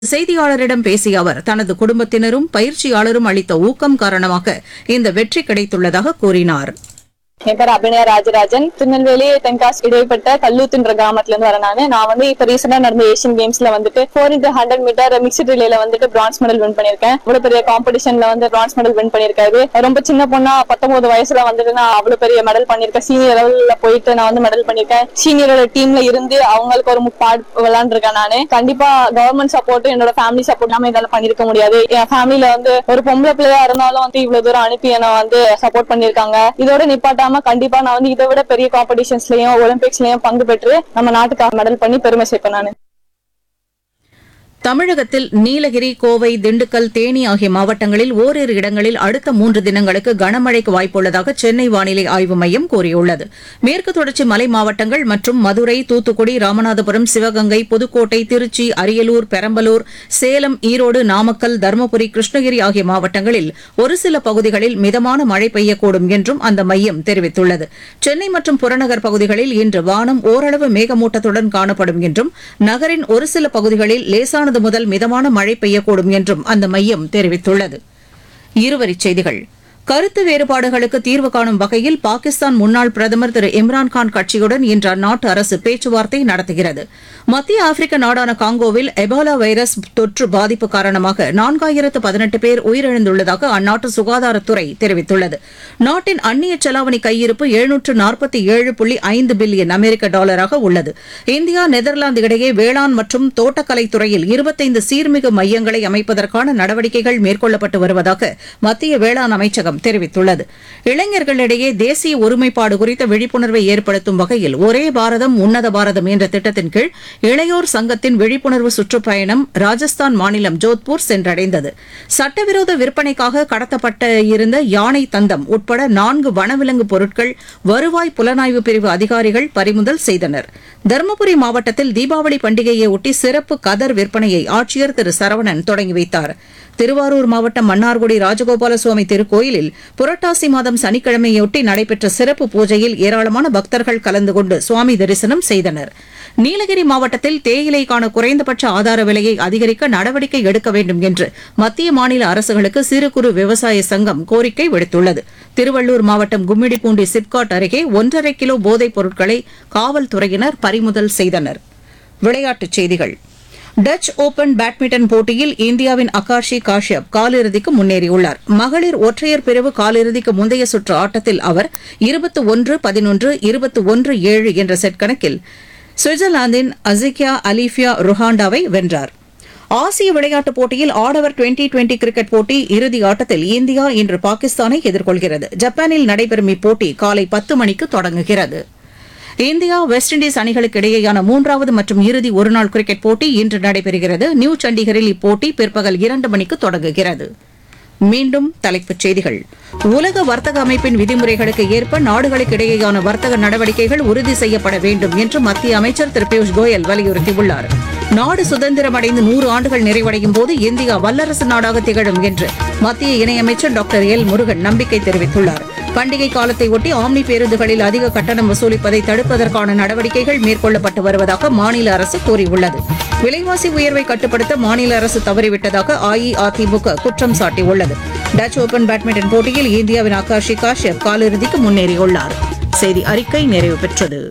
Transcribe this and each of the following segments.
செய்தியாளரிடம் பேசிய அவர் தனது குடும்பத்தினரும் பயிற்சியாளரும் அளித்த ஊக்கம் காரணமாக இந்த வெற்றி கிடைத்துள்ளதாக கூறினார் என் பேர் அபிநயா ராஜராஜன் திருநெல்வேலி தென்காசி இடைப்பட்ட கல்லூத்துன்ற கிராமத்துல இருந்து வரேன் நானு நான் வந்து இப்ப ரீசெண்டா நடந்த ஏசியன் கேம்ஸ்ல வந்துட்டு four into hundred metre mixed ரிலேல வந்துட்டு பிரான்ஸ் மெடல் வின் பண்ணிருக்கேன் இவ்வளவு பெரிய காம்படிஷன்ல வந்து பிரான்ஸ் மெடல் வின் பண்ணிருக்காரு ரொம்ப சின்ன பொண்ணா பத்தொன்பது வயசுல வந்துட்டு நான் அவ்வளவு பெரிய மெடல் பண்ணிருக்கேன் சீனியர் லெவல்ல போயிட்டு நான் வந்து மெடல் பண்ணிருக்கேன் சீனியரோட டீம்ல இருந்து அவங்களுக்கு ஒரு பாட் விளையாண்டுருக்கேன் நானு கண்டிப்பா கவர்மெண்ட் சப்போர்ட் என்னோட ஃபேமிலி சப்போர்ட் இல்லாம இதால பண்ணிருக்க முடியாது என் ஃபேமிலில வந்து ஒரு பொம்பளை பிள்ளையா இருந்தாலும் வந்து இவ்வளவு தூரம் அனுப்பி என்ன வந்து சப்போர்ட் பண்ணிருக்காங்க இதோட நிப்பாட்டாம கண்டிப்பா நான் வந்து இதை விட பெரிய காம்படிஷன்ஸ்லயும் ஒலிம்பிக்ஸ்லயும் பங்கு பெற்று நம்ம நாட்டுக்காக மெடல் பண்ணி பெருமை சேர்ப்பேன் நானு தமிழகத்தில் நீலகிரி கோவை திண்டுக்கல் தேனி ஆகிய மாவட்டங்களில் ஓரிரு இடங்களில் அடுத்த மூன்று தினங்களுக்கு கனமழைக்கு வாய்ப்புள்ளதாக சென்னை வானிலை ஆய்வு மையம் கூறியுள்ளது மேற்கு தொடர்ச்சி மலை மாவட்டங்கள் மற்றும் மதுரை தூத்துக்குடி ராமநாதபுரம் சிவகங்கை புதுக்கோட்டை திருச்சி அரியலூர் பெரம்பலூர் சேலம் ஈரோடு நாமக்கல் தருமபுரி கிருஷ்ணகிரி ஆகிய மாவட்டங்களில் ஒரு சில பகுதிகளில் மிதமான மழை பெய்யக்கூடும் என்றும் அந்த மையம் தெரிவித்துள்ளது சென்னை மற்றும் புறநகர் பகுதிகளில் இன்று வானம் ஓரளவு மேகமூட்டத்துடன் காணப்படும் என்றும் நகரின் ஒரு சில பகுதிகளில் லேசானது முதல் மிதமான மழை பெய்யக்கூடும் என்றும் அந்த மையம் தெரிவித்துள்ளது இருவரிச் செய்திகள் கருத்து வேறுபாடுகளுக்கு தீர்வு காணும் வகையில் பாகிஸ்தான் முன்னாள் பிரதமர் திரு இம்ரான்கான் கட்சியுடன் இன்று அந்நாட்டு அரசு பேச்சுவார்த்தை நடத்துகிறது மத்திய ஆப்பிரிக்க நாடான காங்கோவில் எபோலா வைரஸ் தொற்று பாதிப்பு காரணமாக நான்காயிரத்து பதினெட்டு பேர் உயிரிழந்துள்ளதாக அந்நாட்டு சுகாதாரத்துறை தெரிவித்துள்ளது நாட்டின் அந்நிய செலாவணி கையிருப்பு எழுநூற்று நாற்பத்தி ஏழு புள்ளி ஐந்து பில்லியன் அமெரிக்க டாலராக உள்ளது இந்தியா நெதர்லாந்து இடையே வேளாண் மற்றும் தோட்டக்கலை துறையில் இருபத்தைந்து சீர்மிகு மையங்களை அமைப்பதற்கான நடவடிக்கைகள் மேற்கொள்ளப்பட்டு வருவதாக மத்திய வேளாண் அமைச்சகம் தெரிவித்துள்ளது இளைஞர்களிடையே தேசிய ஒருமைப்பாடு குறித்த விழிப்புணர்வை ஏற்படுத்தும் வகையில் ஒரே பாரதம் உன்னத பாரதம் என்ற திட்டத்தின் கீழ் இளையோர் சங்கத்தின் விழிப்புணர்வு சுற்றுப்பயணம் ராஜஸ்தான் மாநிலம் ஜோத்பூர் சென்றடைந்தது சட்டவிரோத விற்பனைக்காக கடத்தப்பட்ட இருந்த யானை தந்தம் உட்பட நான்கு வனவிலங்கு பொருட்கள் வருவாய் புலனாய்வு பிரிவு அதிகாரிகள் பறிமுதல் செய்தனர் தருமபுரி மாவட்டத்தில் தீபாவளி பண்டிகையை ஒட்டி சிறப்பு கதர் விற்பனையை ஆட்சியர் திரு சரவணன் தொடங்கி வைத்தார் திருவாரூர் மாவட்டம் மன்னார்குடி ராஜகோபால சுவாமி திருக்கோயிலில் புரட்டாசி மாதம் சனிக்கிழமையொட்டி நடைபெற்ற சிறப்பு பூஜையில் ஏராளமான பக்தர்கள் கலந்து கொண்டு சுவாமி தரிசனம் செய்தனர் நீலகிரி மாவட்டத்தில் தேயிலைக்கான குறைந்தபட்ச ஆதார விலையை அதிகரிக்க நடவடிக்கை எடுக்க வேண்டும் என்று மத்திய மாநில அரசுகளுக்கு சிறு குறு விவசாய சங்கம் கோரிக்கை விடுத்துள்ளது திருவள்ளூர் மாவட்டம் கும்மிடிப்பூண்டி சிப்காட் அருகே ஒன்றரை கிலோ போதைப் பொருட்களை காவல்துறையினர் பறிமுதல் செய்தனர் விளையாட்டுச் செய்திகள் டச் ஓபன் பேட்மிண்டன் போட்டியில் இந்தியாவின் அகாஷி காஷ்யப் காலிறுதிக்கு முன்னேறியுள்ளார் மகளிர் ஒற்றையர் பிரிவு காலிறுதிக்கு முந்தைய சுற்று ஆட்டத்தில் அவர் இருபத்து ஒன்று பதினொன்று இருபத்து ஒன்று ஏழு என்ற செட் கணக்கில் சுவிட்சர்லாந்தின் அசிகியா அலிஃபியா ருஹாண்டாவை வென்றார் ஆசிய விளையாட்டுப் போட்டியில் ஆடவர் டுவெண்டி டுவெண்டி கிரிக்கெட் போட்டி இறுதி ஆட்டத்தில் இந்தியா இன்று பாகிஸ்தானை எதிர்கொள்கிறது ஜப்பானில் நடைபெறும் இப்போட்டி காலை பத்து மணிக்கு தொடங்குகிறது இந்தியா வெஸ்ட் இண்டீஸ் அணிகளுக்கு இடையேயான மூன்றாவது மற்றும் இறுதி ஒருநாள் கிரிக்கெட் போட்டி இன்று நடைபெறுகிறது நியூ சண்டிகரில் இப்போட்டி பிற்பகல் இரண்டு மணிக்கு தொடங்குகிறது மீண்டும் தலைப்புச் செய்திகள் உலக வர்த்தக அமைப்பின் விதிமுறைகளுக்கு ஏற்ப நாடுகளுக்கு இடையேயான வர்த்தக நடவடிக்கைகள் உறுதி செய்யப்பட வேண்டும் என்று மத்திய அமைச்சர் திரு பியூஷ் கோயல் வலியுறுத்தியுள்ளார் நாடு சுதந்திரம் அடைந்து நூறு ஆண்டுகள் நிறைவடையும் போது இந்தியா வல்லரசு நாடாக திகழும் என்று மத்திய இணையமைச்சர் டாக்டர் எல் முருகன் நம்பிக்கை தெரிவித்துள்ளார் பண்டிகை காலத்தை ஒட்டி ஆம்னி பேருந்துகளில் அதிக கட்டணம் வசூலிப்பதை தடுப்பதற்கான நடவடிக்கைகள் மேற்கொள்ளப்பட்டு வருவதாக மாநில அரசு கூறியுள்ளது விலைவாசி உயர்வை கட்டுப்படுத்த மாநில அரசு தவறிவிட்டதாக அஇஅதிமுக குற்றம் சாட்டியுள்ளது டச் ஓபன் பேட்மிண்டன் போட்டியில் இந்தியாவின் ஆகாஷி காஷ்யப் காலிறுதிக்கு முன்னேறியுள்ளார் செய்தி அறிக்கை நிறைவு பெற்றது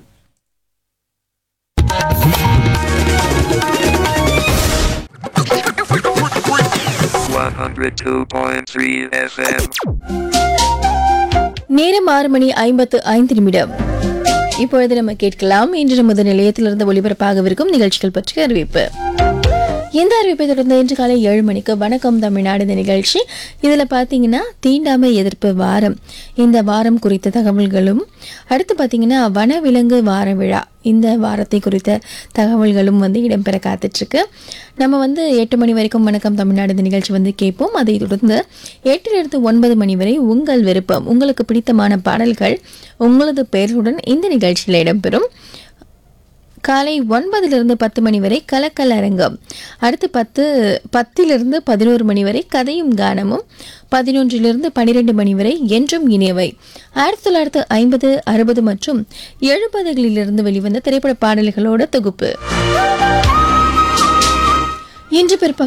One hundred two point three FM. நேரம் ஆறு மணி ஐம்பத்து ஐந்து நிமிடம் இப்பொழுது நம்ம கேட்கலாம் இன்று நமது நிலையத்திலிருந்து ஒளிபரப்பாகவிருக்கும் நிகழ்ச்சிகள் பற்றிய அறிவிப்பு இந்த அறிவிப்பை தொடர்ந்து இன்று காலை ஏழு மணிக்கு வணக்கம் தமிழ்நாடு இந்த நிகழ்ச்சி இதில் பார்த்தீங்கன்னா தீண்டாமை எதிர்ப்பு வாரம் இந்த வாரம் குறித்த தகவல்களும் அடுத்து பார்த்தீங்கன்னா வனவிலங்கு வார விழா இந்த வாரத்தை குறித்த தகவல்களும் வந்து இடம்பெற காத்துட்ருக்கு நம்ம வந்து எட்டு மணி வரைக்கும் வணக்கம் தமிழ்நாடு இந்த நிகழ்ச்சி வந்து கேட்போம் அதை தொடர்ந்து எட்டிலிருந்து ஒன்பது மணி வரை உங்கள் விருப்பம் உங்களுக்கு பிடித்தமான பாடல்கள் உங்களது பெயர்களுடன் இந்த நிகழ்ச்சியில் இடம்பெறும் காலை ஒன்பதிலிருந்து பத்து மணி வரை கலக்கல் அரங்கம் அடுத்து பத்து பத்திலிருந்து பதினோரு மணி வரை கதையும் கானமும் பதினொன்றிலிருந்து பனிரெண்டு மணி வரை என்றும் இணையவை ஆயிரத்தி தொள்ளாயிரத்து ஐம்பது அறுபது மற்றும் எழுபதுகளிலிருந்து வெளிவந்த திரைப்பட பாடல்களோட தொகுப்பு இன்று பிற்பகல்